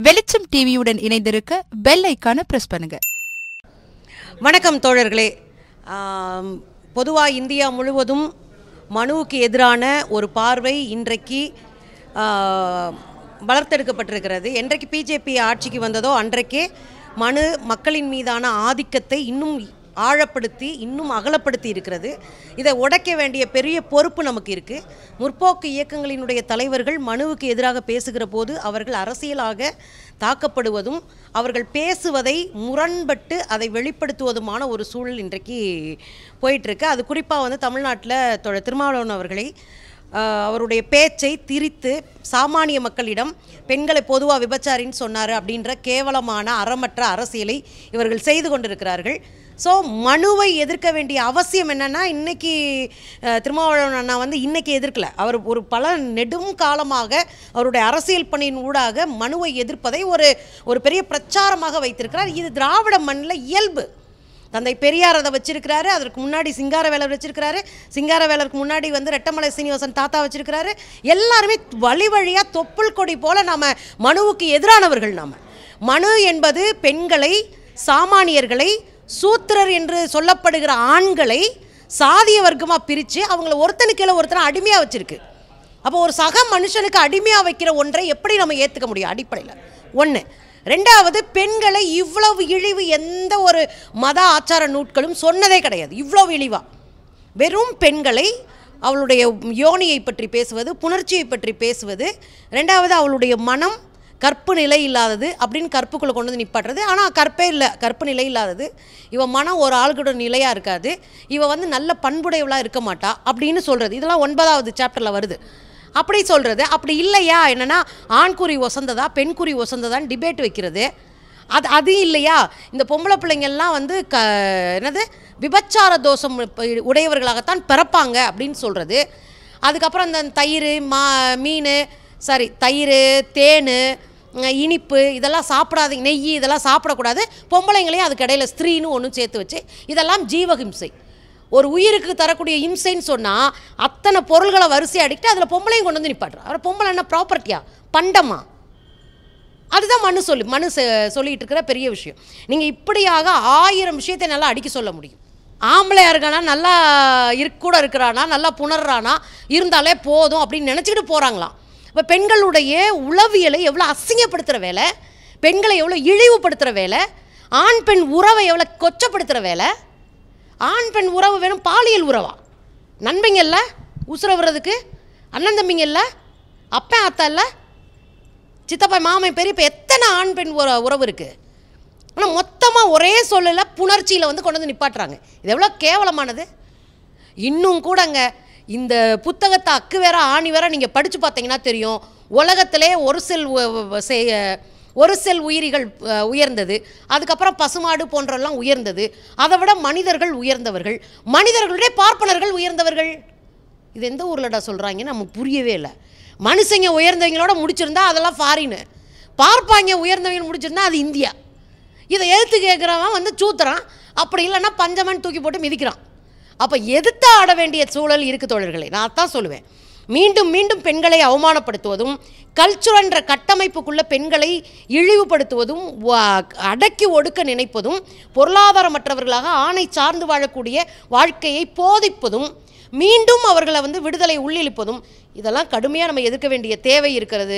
வெளிச்சம் டிவியுடன் இணைந்திருக்க பெல் ஐக்கான பிரஸ் பண்ணுங்க வணக்கம் தோழர்களே பொதுவாக இந்தியா முழுவதும் மனுவுக்கு எதிரான ஒரு பார்வை இன்றைக்கு ஆ, வளர்த்தெடுக்கப்பட்டிருக்கிறது என்றைக்கு பிஜேபி ஆட்சிக்கு வந்ததோ அன்றைக்கே மனு மக்களின் மீதான ஆதிக்கத்தை இன்னும் ஆழப்படுத்தி இன்னும் அகலப்படுத்தி இருக்கிறது இதை உடைக்க வேண்டிய பெரிய பொறுப்பு நமக்கு இருக்குது முற்போக்கு இயக்கங்களினுடைய தலைவர்கள் மனுவுக்கு எதிராக பேசுகிற போது அவர்கள் அரசியலாக தாக்கப்படுவதும் அவர்கள் பேசுவதை முரண்பட்டு அதை வெளிப்படுத்துவதுமான ஒரு சூழல் இன்றைக்கு போயிட்டுருக்கு அது குறிப்பாக வந்து தமிழ்நாட்டில் தொ திருமாவளவன் அவர்களை ஆஹ், அவருடைய பேச்சை திரித்து சாமானிய மக்களிடம் பெண்களை பொதுவாக விபச்சாரின்னு சொன்னார் அப்படின்ற கேவலமான அறமற்ற அரசியலை இவர்கள் செய்து கொண்டிருக்கிறார்கள் ஸோ மனுவை எதிர்க்க வேண்டிய அவசியம் என்னன்னா இன்னைக்கு அஹ், திருமாவளவன் அண்ணா வந்து இன்னைக்கு எதிர்க்கல அவர் ஒரு பல நெடும் காலமாக அவருடைய அரசியல் பணியின் ஊடாக மனுவை எதிர்ப்பதை ஒரு ஒரு பெரிய பிரச்சாரமாக வைத்திருக்கிறார் இது திராவிட மண்ணில் இயல்பு தந்தை பெரியார் அதை வச்சிருக்கிறாரு அதற்கு முன்னாடி சிங்காரவேலர் வச்சிருக்கிறாரு சிங்காரவேலருக்கு முன்னாடி வந்து ரெட்டமலை சீனிவாசன் தாத்தா வச்சிருக்கிறாரு எல்லாருமே வழி வழியாக தொப்புள் கொடி போல நாம மனுவுக்கு எதிரானவர்கள் நாம மனு என்பது பெண்களை சாமானியர்களை சூத்திரர் என்று சொல்லப்படுகிற ஆண்களை சாதிய வர்க்கமாக பிரித்து அவங்கள ஒருத்தனுக்கு கீழே ஒருத்தனை அடிமையாக வச்சிருக்கு அப்போ ஒரு சக மனுஷனுக்கு அடிமையாக வைக்கிற ஒன்றை எப்படி நம்ம ஏற்றுக்க முடியும் அடிப்படையில் ஒன்று ரெண்டாவது பெண்களை இவ்வளவு இழிவு எந்த ஒரு மத ஆச்சார நூட்களும் சொன்னதே கிடையாது இவ்வளவு இழிவா வெறும் பெண்களை அவளுடைய யோனியை பற்றி பேசுவது புணர்ச்சியை பற்றி பேசுவது ரெண்டாவது அவளுடைய மனம் கற்பு நிலை இல்லாதது அப்படின்னு கற்புக்குள்ளே கொண்டு வந்து நிப்பாட்டுறது ஆனால் கற்பே இல்லை கற்பு நிலை இல்லாதது இவ மனம் ஒரு ஆளுக்கூட நிலையாக இருக்காது இவ வந்து நல்ல பண்புடையவளாக இருக்க மாட்டா அப்படின்னு சொல்கிறது இதெல்லாம் ஒன்பதாவது சாப்டரில் வருது அப்படி சொல்கிறது அப்படி இல்லையா என்னென்னா ஆண்குறி ஒசந்ததா பெண்குறி ஒசந்ததான்னு டிபேட் வைக்கிறது அது அது இல்லையா இந்த பொம்பளை பிள்ளைங்கள்லாம் வந்து க என்னது விபச்சார தோஷம் இப்ப உடையவர்களாகத்தான் பிறப்பாங்க அப்படின்னு சொல்கிறது அதுக்கப்புறம் இந்த தயிர் மா மீன் சாரி தயிர் தேன் உம், இனிப்பு இதெல்லாம் சாப்பிடாதீங்க நெய் இதெல்லாம் சாப்பிடக்கூடாது பொம்பளைங்களையும் அதுக்கு இடையில ஸ்திரீன்னு ஒன்றும் சேர்த்து வச்சு இதெல்லாம் ஜீவஹிம்சை ஒரு உயிருக்கு தரக்கூடிய இம்சைன்னு சொன்னால் அத்தனை பொருள்களை வரிசை அடிக்கிட்டு அதில் பொம்பளையும் கொண்டு வந்து நிப்பாட்டுறோம் அவர் பொம்பளை என்ன ப்ராப்பர்ட்டியா பண்டமா அதுதான் மனு சொல்லி மனு செ- சொல்லிட்டு இருக்கிற பெரிய விஷயம் நீங்கள் இப்படியாக ஆயிரம் விஷயத்தை நல்லா அடிக்க சொல்ல முடியும் ஆம்பளையா இருக்கானா நல்லா இருக்க கூட இருக்கிறானா நல்லா புணர்றானா இருந்தாலே போதும் அப்படின்னு நினச்சிக்கிட்டு போகிறாங்களாம் இப்போ பெண்களுடைய உளவியலை எவ்வளோ அசிங்கப்படுத்துகிற வேலை பெண்களை எவ்வளோ இழிவுபடுத்துகிற வேலை ஆண் பெண் உறவை எவ்வளோ கொச்சப்படுத்துகிற வேலை ஆண் பெண் உறவு வேணும் பாலியல் உறவா நண்பங்க இல்லை உசுர விடுறதுக்கு அண்ணன் தம்பிங்க இல்லை அப்பன் அத்தா இல்லை சித்தப்பா மாமன் பெரியப்பா எத்தனை ஆண் பெண் உற உறவு இருக்குது ஆனால் மொத்தமாக ஒரே சொல்லல புணர்ச்சியில் வந்து கொண்டு வந்து நிப்பாட்டுறாங்க இது எவ்வளோ கேவலமானது இன்னும் கூடங்க இந்த புத்தகத்தை அக்கு வேற ஆணி வேற நீங்கள் படித்து பார்த்தீங்கன்னா தெரியும் உலகத்திலே ஒரு செல் உ- உ- செ- ஒரு செல் உயிரிகள் அஹ், உயர்ந்தது அதுக்கப்புறம் பசுமாடு போன்றெல்லாம் உயர்ந்தது அதை விட மனிதர்கள் உயர்ந்தவர்கள் மனிதர்களுடைய பார்ப்பனர்கள் உயர்ந்தவர்கள் இது எந்த ஊர்லடா சொல்கிறாங்க நமக்கு புரியவே இல்லை மனுஷங்க உயர்ந்தவங்களோட முடிச்சிருந்தா அதெல்லாம் ஃபாரின்னு பார்ப்பாங்க உயர்ந்தவங்க முடிச்சிருந்தா அது இந்தியா இதை எதிர்த்து கேட்குறவன் வந்து சூத்துறான் அப்படி இல்லைன்னா பஞ்சமன் தூக்கி போட்டு மிதிக்கிறான் அப்போ எதிர்த்து ஆட வேண்டிய சூழல் இருக்கு தோழர்களே நான் அதான் சொல்லுவேன் மீண்டும் மீண்டும் பெண்களை அவமானப்படுத்துவதும் கல்ச்சுரல் என்ற கட்டமைப்புக்குள்ள பெண்களை இழிவுபடுத்துவதும் வா- அடக்கி ஒடுக்க நினைப்பதும் பொருளாதாரமற்றவர்களாக ஆணை சார்ந்து வாழக்கூடிய வாழ்க்கையை போதிப்பதும் மீண்டும் அவர்களை வந்து விடுதலை உள்ளிழுப்பதும் இதெல்லாம் கடுமையாக நம்ம எதிர்க்க வேண்டிய தேவை இருக்கிறது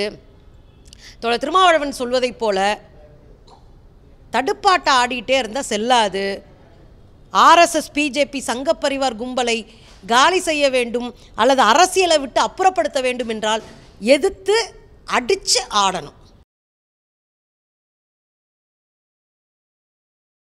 தோழர் திருமாவளவன் சொல்வதைப் போல தடுப்பாட்ட ஆடிட்டே இருந்தால் செல்லாது ஆர்எஸ்எஸ் பிஜேபி சங்கப்பரிவார் கும்பலை காலி செய்ய வேண்டும் அல்லது அரசியலை விட்டு அப்புறப்படுத்த வேண்டும் என்றால் எதிர்த்து அடித்து ஆடணும்